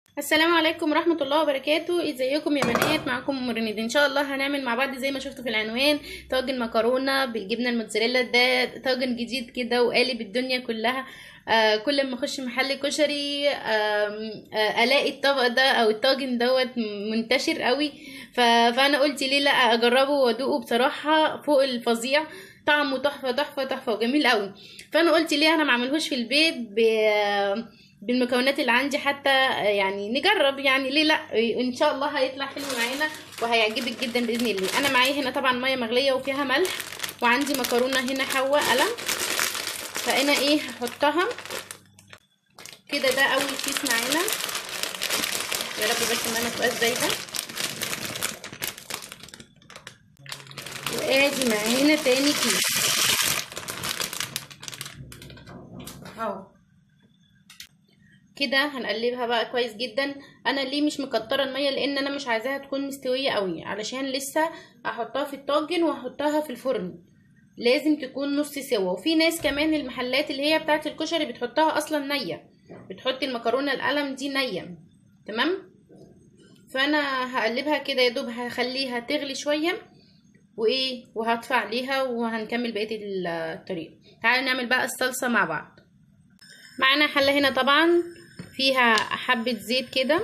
السلام عليكم ورحمة الله وبركاته ازيكم يا بنات معاكم ام رنيد ان شاء الله هنعمل مع بعض زي ما شفتوا في العنوان طاجن مكرونة بالجبنة الموتزاريلا ده طاجن جديد كده وقالب الدنيا كلها آه كل ما اخش محل كشري آه آه الاقي الطبق ده او الطاجن دوت منتشر قوي ف... فانا قلت ليه لا اجربه وادوقه بصراحة فوق الفظيع طعمه تحفة تحفة تحفة وجميل قوي فانا قلت ليه انا ما اعملهوش في البيت ب... بالمكونات اللي عندي حتى يعني نجرب يعني ليه لا ان شاء الله هيطلع حلو معانا وهيعجبك جدا باذن الله انا معايا هنا طبعا ميه مغليه وفيها ملح وعندي مكرونه هنا حوا قلم فانا ايه هحطها كده ده اول كيس معانا يا رب بس ما تبقاش زايده وادي معانا تاني كيس اهو كده هنقلبها بقى كويس جدا انا ليه مش مكتره الميه لان انا مش عايزاها تكون مستويه قوي علشان لسه احطها في الطاجن واحطها في الفرن لازم تكون نص سوا وفي ناس كمان المحلات اللي هي بتاعه الكشري بتحطها اصلا نيه بتحط المكرونه القلم دي نيه تمام فانا هقلبها كده يا دوب هخليها تغلي شويه وايه وهطفي عليها وهنكمل بقيه الطريقه تعالوا نعمل بقى الصلصه مع بعض معانا حله هنا طبعا فيها حبة زيت كده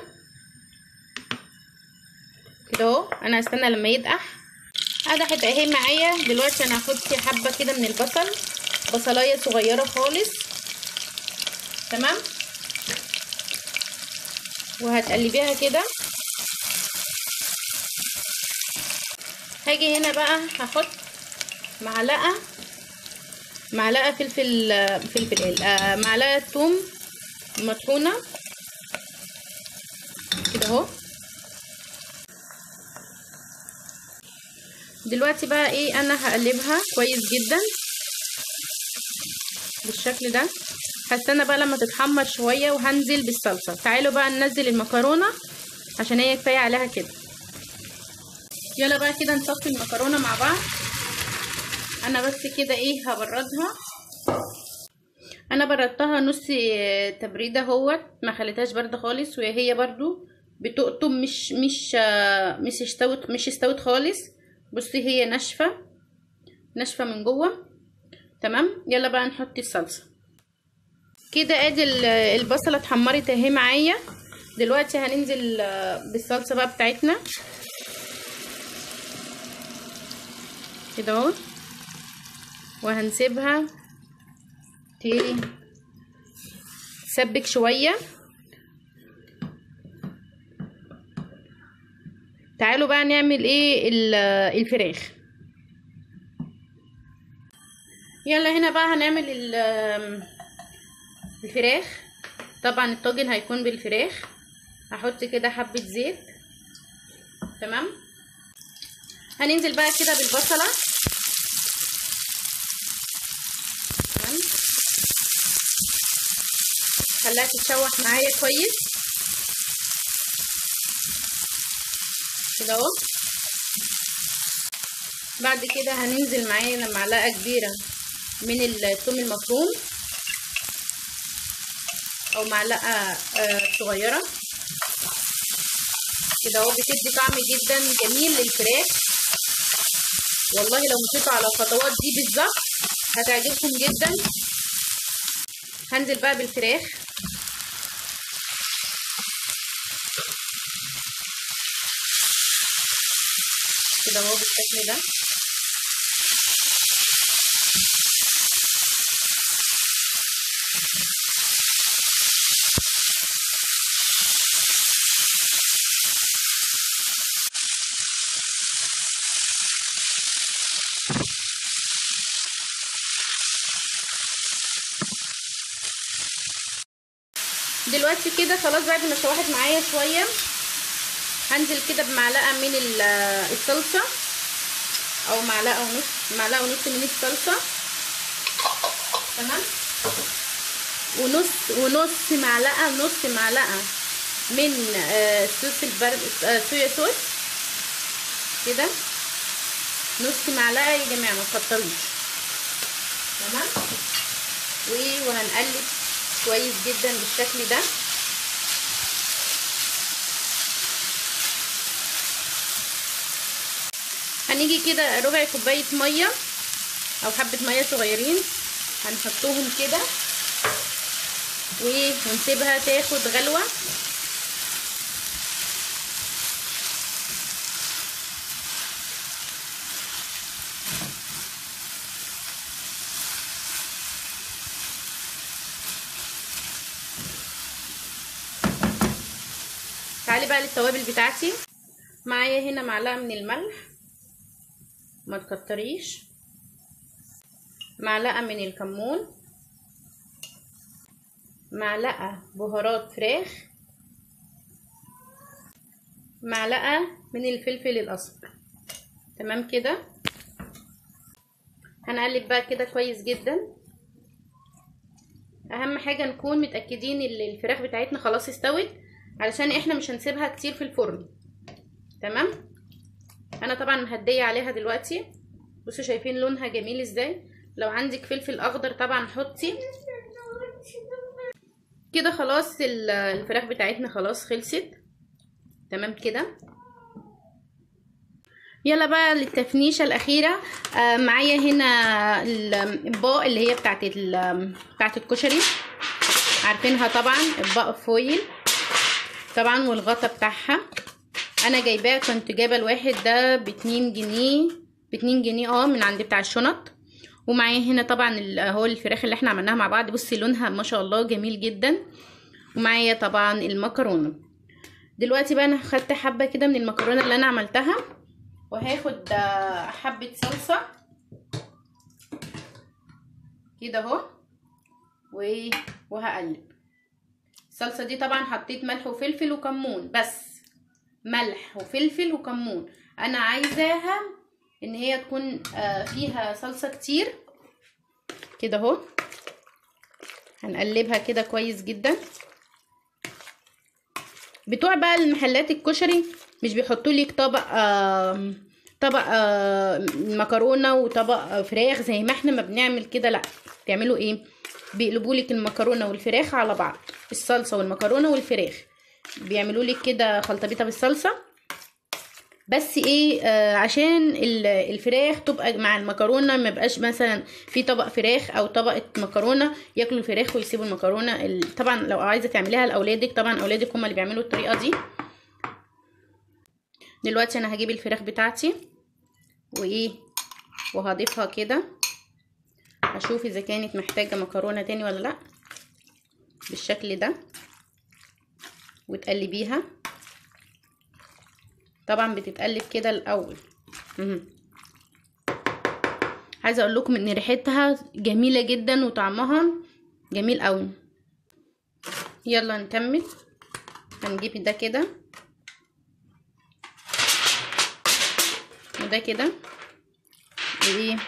كده اهو انا هستنى لما يدقح قدحت اهي معايا دلوقتي انا هاخد فيه حبة كده من البصل بصلاية صغيرة خالص تمام وهتقلبيها كده هاجي هنا بقى هحط معلقة معلقة فلفل فلفل آه معلقة ثوم مطحونة كده اهو دلوقتي بقى ايه انا هقلبها كويس جدا بالشكل ده هستنى بقى لما تتحمر شوية وهنزل بالصلصة تعالوا بقى ننزل المكرونة عشان هي كفاية عليها كده يلا بقى كده نصفي المكرونة مع بعض انا بس كده ايه هبردها انا بردتها نص تبريده اهوت ما خليتهاش بارده خالص وهي برضو بتقطم مش مش مش استوت مش استوت خالص بصي هي ناشفه ناشفه من جوه تمام يلا بقى نحط الصلصه كده ادي البصله اتحمرت اهي معايا دلوقتي هننزل بالصلصه بقى بتاعتنا كده اهو وهنسيبها تيجي تسبك شوية تعالوا بقى نعمل ايه الفراخ يلا هنا بقى هنعمل الفراخ طبعا الطاجن هيكون بالفراخ هحط كده حبة زيت تمام هننزل بقى كده بالبصله خليها تتشوح معايا كويس كده اهو بعد كده هننزل معانا معلقه كبيره من الثوم المفروم او معلقه آه صغيره كده اهو بتدي طعم جدا جميل للفراخ والله لو مشيتوا على الخطوات دي بالظبط هتعجبكم جدا هنزل بقى بالفراخ كده اهو بالشكل ده دلوقتي كده خلاص بعد ما شوحت معايا شويه هنزل كده بمعلقه من الصلصه او معلقه ونص معلقه ونص من الصلصه تمام ونص ونص معلقه نص معلقه من صوص البرد صويا صوص كده نص معلقه يا جماعه ما تكتروش تمام وهنقلب كويس جدا بالشكل ده هنيجي كده ربع كوبايه ميه او حبه ميه صغيرين هنحطهم كده ونسيبها تاخد غلوه تعالي بقى للتوابل بتاعتي معايا هنا معلقه من الملح ما تكتريش معلقه من الكمون معلقه بهارات فراخ معلقه من الفلفل الاسمر تمام كده هنقلب بقى كده كويس جدا اهم حاجه نكون متاكدين ان الفراخ بتاعتنا خلاص استوت علشان احنا مش هنسيبها كتير في الفرن تمام انا طبعا مهديه عليها دلوقتي بصوا شايفين لونها جميل ازاي لو عندك فلفل اخضر طبعا حطي كده خلاص الفراخ بتاعتنا خلاص خلصت تمام كده يلا بقى للتفنيشه الاخيره آه معايا هنا الاطباق اللي هي بتاعت بتاعت الكشري عارفينها طبعا اطباق فويل طبعا والغطا بتاعها انا جايباه كنت جايبه الواحد ده باتنين جنيه باتنين جنيه اه من عند بتاع الشنط ومعايا هنا طبعا اهو الفراخ اللي احنا عملناها مع بعض بصي لونها ما شاء الله جميل جدا ومعايا طبعا المكرونه دلوقتي بقى انا خدت حبه كده من المكرونه اللي انا عملتها وهاخد حبه صلصه كده اهو وهقلب الصلصه دي طبعا حطيت ملح وفلفل وكمون بس ملح وفلفل وكمون انا عايزاها ان هي تكون فيها صلصه كتير كده اهو هنقلبها كده كويس جدا بتوع بقى المحلات الكشري مش بيحطوا لك طبق آه طبق آه مكرونه وطبق فراخ زي ما احنا ما بنعمل كده لا بيعملوا ايه بيقلبوا لك المكرونه والفراخ على بعض الصلصه والمكرونه والفراخ بيعملوا لك كده خلطبيطه بالصلصه بس ايه آه عشان الفراخ تبقى مع المكرونه ما يبقاش مثلا في طبق فراخ او طبقه مكرونه ياكلوا الفراخ ويسيبوا المكرونه طبعا لو عايزه تعمليها لاولادك طبعا اولادك هم اللي بيعملوا الطريقه دي دلوقتي انا هجيب الفراخ بتاعتي وايه وهضيفها كده هشوف اذا كانت محتاجه مكرونه تاني ولا لا بالشكل ده وتقلبيها طبعا بتتقلب كده الاول عايزه اقول لكم ان ريحتها جميله جدا وطعمها جميل قوي يلا نكمل هنجيب ده كده وده كده وايه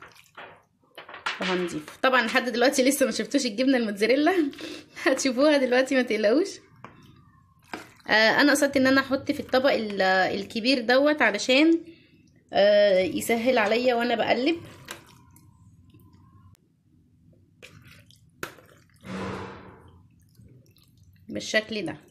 وهنضيف طبعا لحد دلوقتي لسه ما شفتوش الجبنه الموتزاريلا هتشوفوها دلوقتي ما تقلقوش آه انا قصدت ان انا احط في الطبق الكبير دوت علشان آه يسهل عليا وانا بقلب بالشكل ده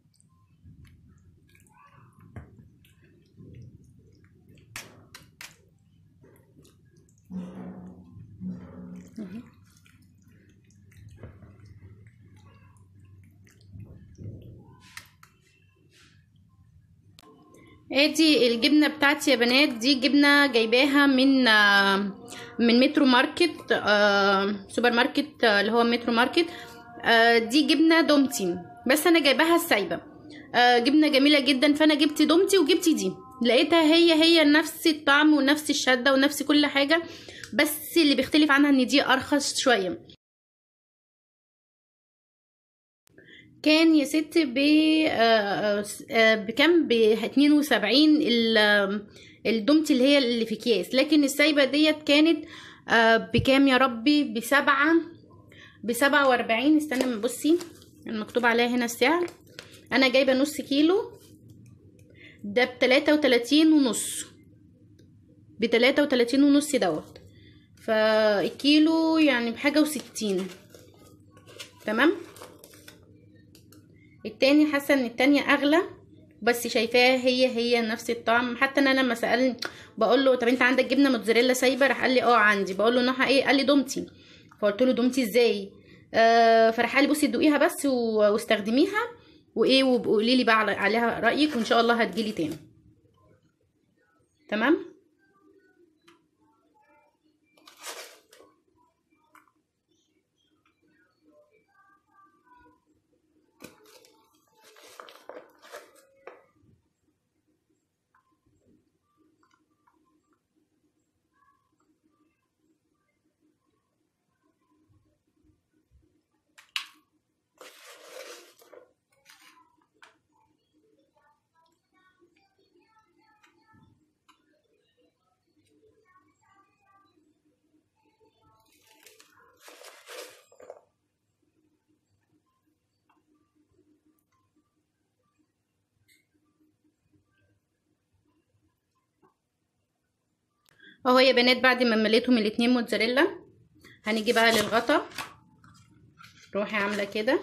ادي الجبنه بتاعتي يا بنات دي جبنه جايباها من من مترو ماركت سوبر ماركت اللي هو مترو ماركت دي جبنه دومتي بس انا جايباها السايبه جبنه جميله جدا فانا جبت دومتي وجبت دي لقيتها هي هي نفس الطعم ونفس الشده ونفس كل حاجه بس اللي بيختلف عنها ان دي ارخص شويه كان يا ست ب بكام ب 72 الدومتي اللي هي اللي في اكياس لكن السايبه ديت كانت بكام يا ربي بسبعة بسبعة واربعين استنى بصي المكتوب عليها هنا السعر انا جايبه نص كيلو ده بتلاتة وتلاتين ونص بتلاتة وتلاتين ونص دوت فالكيلو يعني بحاجة وستين تمام التاني حاسه ان التانية اغلى بس شايفاها هي هي نفس الطعم حتى انا لما سالني بقول له طب انت عندك جبنه موتزاريلا سايبه راح قال لي اه عندي بقول له نوعها ايه قال لي دومتي فقلت له دومتي ازاي آه فراح قال لي بصي دوقيها بس و- واستخدميها وايه وقولي لي بقى على- عليها رايك وان شاء الله هتجيلي تاني تمام اهو يا بنات بعد ما مليتهم الاتنين موتزاريلا هنيجي بقى للغطا روحي عامله كده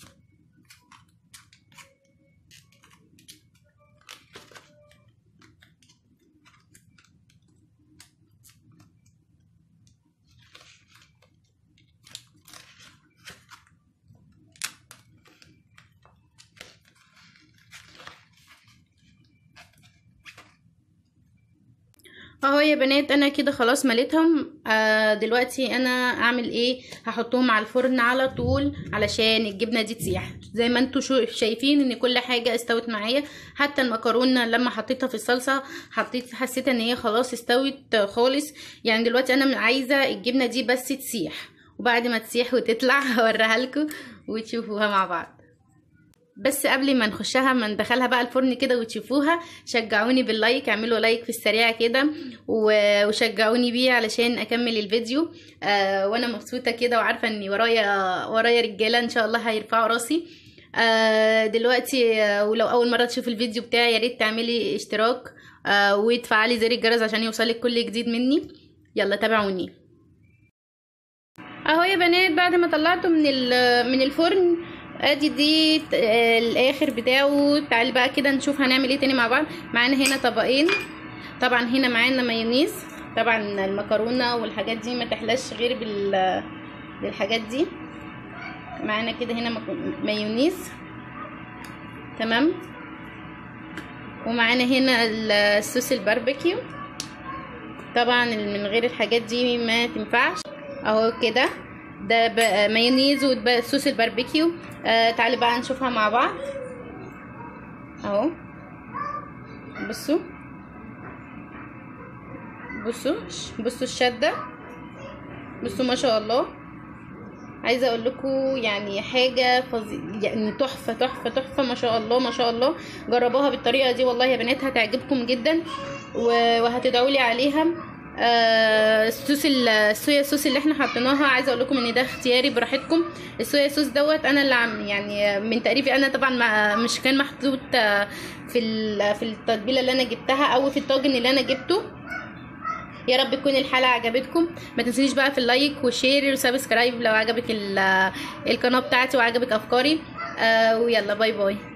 اهو يا بنات انا كده خلاص مليتهم آه دلوقتي انا اعمل ايه هحطهم على الفرن على طول علشان الجبنه دي تسيح زي ما انتوا شو- شايفين ان كل حاجه استوت معايا حتى المكرونه لما حطيتها في الصلصه حطيت حسيت ان هي خلاص استوت خالص يعني دلوقتي انا عايزه الجبنه دي بس تسيح وبعد ما تسيح وتطلع هوريها لكم وتشوفوها مع بعض بس قبل ما نخشها ما ندخلها بقى الفرن كده وتشوفوها شجعوني باللايك اعملوا لايك في السريع كده و- وشجعوني بيه علشان اكمل الفيديو آه وانا مبسوطه كده وعارفه اني ورايا ورايا رجاله ان شاء الله هيرفعوا راسي آه دلوقتي آه ولو اول مره تشوف الفيديو بتاعي يا ريت تعملي اشتراك آه وتفعلي زر الجرس عشان يوصلك كل جديد مني يلا تابعوني اهو يا بنات بعد ما طلعته من ال- من الفرن ادي دي ت- آه، الاخر بتاعه تعالي بقى كده نشوف هنعمل ايه تاني مع بعض معانا هنا طبقين طبعا هنا معانا مايونيز طبعا المكرونه والحاجات دي ما تحلاش غير بال بالحاجات دي معانا كده هنا مك- مايونيز تمام ومعانا هنا ال- الصوص الباربيكيو طبعا من غير الحاجات دي ما تنفعش اهو كده ده بقى مايونيز وصوص الباربيكيو آه تعالي بقى نشوفها مع بعض اهو بصوا بصوا بصوا الشده بصوا ما شاء الله عايزه اقول لكم يعني حاجه فظي... يعني تحفه تحفه تحفه ما شاء الله ما شاء الله جربوها بالطريقه دي والله يا بنات هتعجبكم جدا و... وهتدعوا لي عليها آه، الصوص ال- الصويا صوص اللي احنا حطيناها عايزه اقول لكم ان ده اختياري براحتكم الصويا صوص دوت انا اللي عم يعني من تقريبي انا طبعا ما مش كان محطوط آه، في ال- في التتبيله اللي انا جبتها او في الطاجن اللي انا جبته يا رب تكون الحلقه عجبتكم ما تنسونيش بقى في اللايك والشير وسبسكرايب لو عجبك ال- القناه بتاعتي وعجبك افكاري آه ويلا باي باي